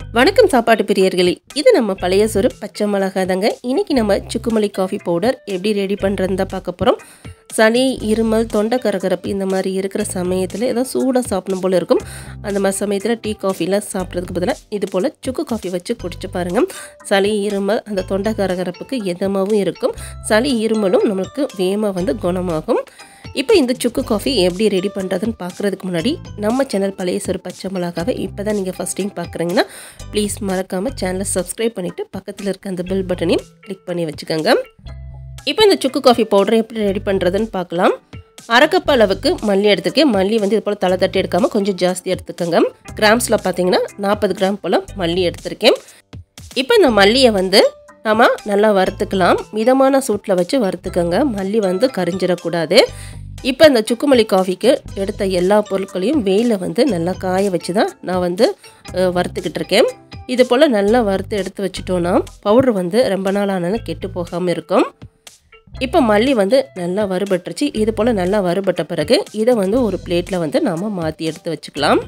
வணக்கம் சாப்பாட்டு பிரியர்களே இது நம்ம பழைய சோறு பச்சை மிளகாய் தாங்க இன்றைக்கி நம்ம சுக்குமல்லி காஃபி பவுடர் எப்படி ரெடி பண்ணுறதுன்னு தான் பார்க்க போகிறோம் சளி இருமல் தொண்டை கரகரப்பு இந்த மாதிரி இருக்கிற சமயத்தில் ஏதோ சூடாக சாப்பிடணும் போல் இருக்கும் அந்த மாதிரி சமயத்தில் டீ காஃபிலாம் சாப்பிட்றதுக்கு பதிலாக இது போல் சுக்கு காஃபி வச்சு குடிச்சு பாருங்கள் சளி இருமல் அந்த தொண்டை கரகரப்புக்கு எதமாகவும் இருக்கும் சளி இருமலும் நம்மளுக்கு வேகமாக வந்து குணமாகும் இப்போ இந்த சுக்கு காஃபி எப்படி ரெடி பண்ணுறதுன்னு பார்க்குறதுக்கு முன்னாடி நம்ம சேனல் பழைய சொரு பச்சை மிளகாவை இப்போ தான் நீங்கள் ஃபஸ்ட் டைம் பார்க்குறீங்கன்னா ப்ளீஸ் மறக்காமல் சேனலை சப்ஸ்கிரைப் பண்ணிவிட்டு பக்கத்தில் இருக்க அந்த பெல் பட்டனையும் கிளிக் பண்ணி வச்சுக்கோங்க இப்போ இந்த சுக்கு காஃபி பவுடரை எப்படி ரெடி பண்ணுறதுன்னு பார்க்கலாம் அரைக்கப் அளவுக்கு மல்லி எடுத்துருக்கேன் மல்லி வந்து இது போல் தலை தட்டி எடுக்காமல் கொஞ்சம் ஜாஸ்தி எடுத்துக்கோங்க கிராம்ஸில் பார்த்தீங்கன்னா நாற்பது கிராம் போல் மல்லி எடுத்திருக்கேன் இப்போ இந்த மல்லியை வந்து நம்ம நல்லா வறுத்துக்கலாம் மிதமான சூட்டில் வச்சு வறுத்துக்கோங்க மல்லி வந்து கரிஞ்சிடக்கூடாது இப்போ இந்த சுக்குமல்லி காஃபிக்கு எடுத்த எல்லா பொருட்களையும் வெயிலில் வந்து நல்லா காய வச்சு தான் நான் வந்து அஹ், வறுத்துக்கிட்டு இருக்கேன் இது போல் நல்லா வறுத்து எடுத்து வச்சுட்டோன்னா பவுடர் வந்து ரொம்ப நாள் ஆனாலும் கெட்டு போகாமல் இருக்கும் இப்போ மல்லி வந்து நல்லா வறுபட்டுருச்சு இது போல் நல்லா வறுபட்ட பிறகு இதை வந்து ஒரு பிளேட்டில் வந்து நாம் மாற்றி எடுத்து வச்சுக்கலாம்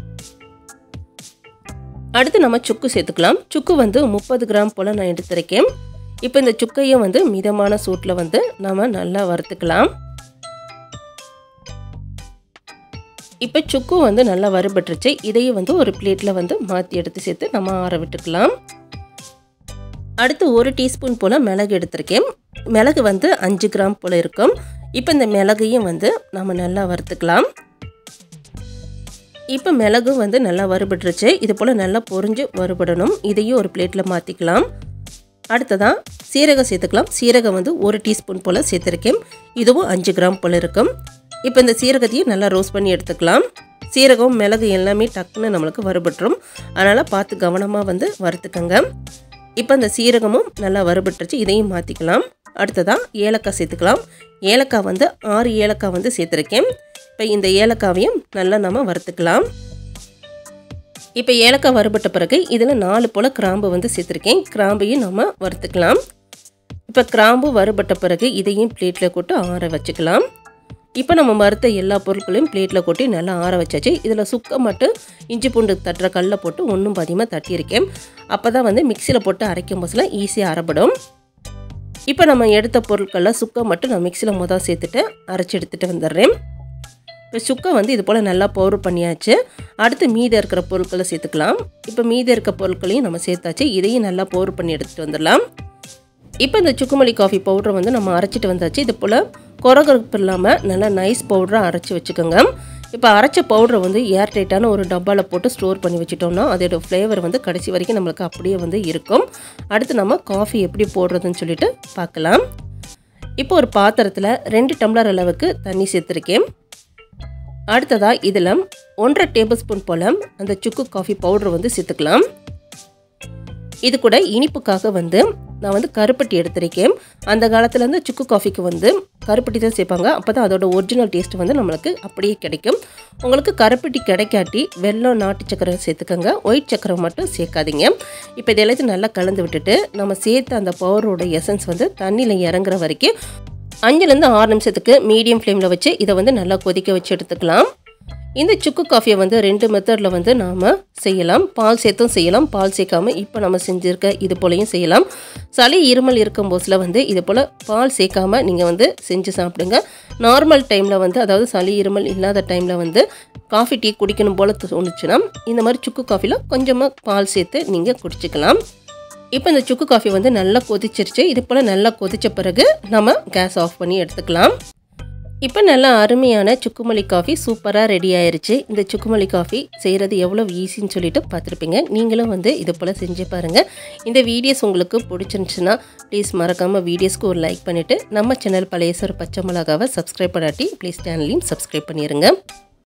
அடுத்து நம்ம சுக்கு சேர்த்துக்கலாம் சுக்கு வந்து முப்பது கிராம் போல் நான் எடுத்திருக்கேன் இப்போ இந்த சுக்கையும் வந்து மிதமான சூட்டில் வந்து நம்ம நல்லா வறுத்துக்கலாம் இப்போ சுக்கு வந்து நல்லா வறுபட்டுருச்சு இதையும் வந்து ஒரு பிளேட்டில் வந்து மாற்றி எடுத்து சேர்த்து நம்ம ஆற விட்டுக்கலாம் அடுத்து ஒரு டீஸ்பூன் போல் மிளகு எடுத்திருக்கேன் மிளகு வந்து அஞ்சு கிராம் போல் இருக்கும் இப்போ இந்த மிளகையும் வந்து நம்ம நல்லா வறுத்துக்கலாம் இப்போ மிளகு வந்து நல்லா வறுபட்டுருச்சு இது போல் நல்லா பொரிஞ்சு வறுபடணும் இதையும் ஒரு பிளேட்டில் மாற்றிக்கலாம் அடுத்ததான் சீரகம் சேர்த்துக்கலாம் சீரகம் வந்து ஒரு டீஸ்பூன் போல் சேர்த்துருக்கேன் இதுவும் அஞ்சு கிராம் போல் இருக்கும் இப்போ இந்த சீரகத்தையும் நல்லா ரோஸ்ட் பண்ணி எடுத்துக்கலாம் சீரகம் மிளகு எல்லாமே டக்குன்னு நம்மளுக்கு வறுபட்டுரும் அதனால் பார்த்து கவனமாக வந்து வறுத்துக்கங்க இப்போ இந்த சீரகமும் நல்லா வறுபட்டுருச்சு இதையும் மாற்றிக்கலாம் அடுத்ததாக ஏலக்காய் சேர்த்துக்கலாம் ஏலக்காய் வந்து ஆறு ஏலக்காய் வந்து சேர்த்துருக்கேன் இப்போ இந்த ஏலக்காவையும் நல்லா நம்ம வறுத்துக்கலாம் இப்போ ஏலக்காய் வறுபட்ட பிறகு இதில் நாலு போல் கிராம்பு வந்து சேர்த்துருக்கேன் கிராம்பையும் நம்ம வறுத்துக்கலாம் இப்போ கிராம்பு வறுபட்ட பிறகு இதையும் பிளேட்டில் போட்டு ஆற வச்சுக்கலாம் இப்போ நம்ம வறுத்த எல்லா பொருட்களையும் பிளேட்டில் கொட்டி நல்லா ஆற வச்சாச்சு இதில் சுக்க மட்டும் இஞ்சி பூண்டு தட்டுற கல்லை போட்டு ஒன்றும் பாதியமாக தட்டியிருக்கேன் அப்போ தான் வந்து மிக்சியில் போட்டு அரைக்கும் போதில் ஈஸியாக அரைப்படும் இப்போ நம்ம எடுத்த பொருட்களில் சுக்கை மட்டும் நான் மிக்சியில் மொதல் சேர்த்துட்டு அரைச்சி எடுத்துகிட்டு வந்துடுறேன் இப்போ சுக்கை வந்து இது போல் நல்லா பவுடர் பண்ணியாச்சு அடுத்து மீதி இருக்கிற பொருட்களை சேர்த்துக்கலாம் இப்போ மீதி இருக்க பொருட்களையும் நம்ம சேர்த்தாச்சு இதையும் நல்லா பவுடர் பண்ணி எடுத்துகிட்டு வந்துடலாம் இப்போ இந்த சுக்குமல்லி காஃபி பவுடரை வந்து நம்ம அரைச்சிட்டு வந்தாச்சு இது போல் குறகரப்பு இல்லாமல் நல்லா நைஸ் பவுடராக அரைச்சி வச்சுக்கோங்க இப்போ அரைச்ச பவுடரை வந்து ஏர் டைட்டான ஒரு டப்பாவில் போட்டு ஸ்டோர் பண்ணி வச்சுட்டோம்னா அதோட ஃப்ளேவர் வந்து கடைசி வரைக்கும் நம்மளுக்கு அப்படியே வந்து இருக்கும் அடுத்து நம்ம காஃபி எப்படி போடுறதுன்னு சொல்லிட்டு பார்க்கலாம் இப்போ ஒரு பாத்திரத்தில் ரெண்டு டம்ளர் அளவுக்கு தண்ணி சேர்த்துருக்கேன் அடுத்ததாக இதில் ஒன்றரை டேபிள் ஸ்பூன் போல் அந்த சுக்கு காஃபி பவுடர் வந்து சேர்த்துக்கலாம் இது கூட இனிப்புக்காக வந்து நான் வந்து கருப்பட்டி எடுத்திருக்கேன் அந்த காலத்தில் வந்து சுக்கு காஃபிக்கு வந்து கருப்பட்டி தான் சேர்ப்பாங்க அப்போ தான் அதோட ஒரிஜினல் டேஸ்ட் வந்து நம்மளுக்கு அப்படியே கிடைக்கும் உங்களுக்கு கருப்பட்டி கிடைக்காட்டி வெல்லம் நாட்டு சக்கரை சேர்த்துக்கோங்க ஒயிட் சக்கரை மட்டும் சேர்க்காதீங்க இப்போ இது எல்லாத்தையும் நல்லா கலந்து விட்டுட்டு நம்ம சேர்த்த அந்த பவுடரோட எசன்ஸ் வந்து தண்ணியில் இறங்குற வரைக்கும் அஞ்சுலேருந்து ஆறு நிமிஷத்துக்கு மீடியம் ஃப்ளேமில் வச்சு இதை வந்து நல்லா கொதிக்க வச்சு எடுத்துக்கலாம் இந்த சுக்கு காஃபியை வந்து ரெண்டு மெத்தடில் வந்து நாம் செய்யலாம் பால் சேர்த்தும் செய்யலாம் பால் சேர்க்காம இப்போ நம்ம செஞ்சுருக்க இது போலையும் செய்யலாம் சளி இருமல் இருக்கும் போதில் வந்து இது போல் பால் சேர்க்காம நீங்கள் வந்து செஞ்சு சாப்பிடுங்க நார்மல் டைமில் வந்து அதாவது சளி இருமல் இல்லாத டைமில் வந்து காஃபி டீ குடிக்கணும் போல் தோணுச்சுன்னா இந்த மாதிரி சுக்கு காஃபியில் கொஞ்சமாக பால் சேர்த்து நீங்கள் குடிச்சிக்கலாம் இப்போ இந்த சுக்கு காஃபி வந்து நல்லா கொதிச்சிருச்சு இது போல் நல்லா கொதித்த பிறகு நம்ம கேஸ் ஆஃப் பண்ணி எடுத்துக்கலாம் இப்போ நல்லா அருமையான சுக்குமல்லி காஃபி சூப்பராக ரெடி ஆயிருச்சு இந்த சுக்குமல்லி காஃபி செய்கிறது எவ்வளோ ஈஸின்னு சொல்லிட்டு பார்த்துருப்பீங்க நீங்களும் வந்து இது போல் செஞ்சு பாருங்கள் இந்த வீடியோஸ் உங்களுக்கு பிடிச்சிருந்துச்சுன்னா ப்ளீஸ் மறக்காமல் வீடியோஸ்க்கு ஒரு லைக் பண்ணிவிட்டு நம்ம சேனல் பழைய சார் பச்சை மிளகாவை சப்ஸ்கிரைப் பண்ணாட்டி ப்ளீஸ் சேனலையும் சப்ஸ்கிரைப் பண்ணிடுங்க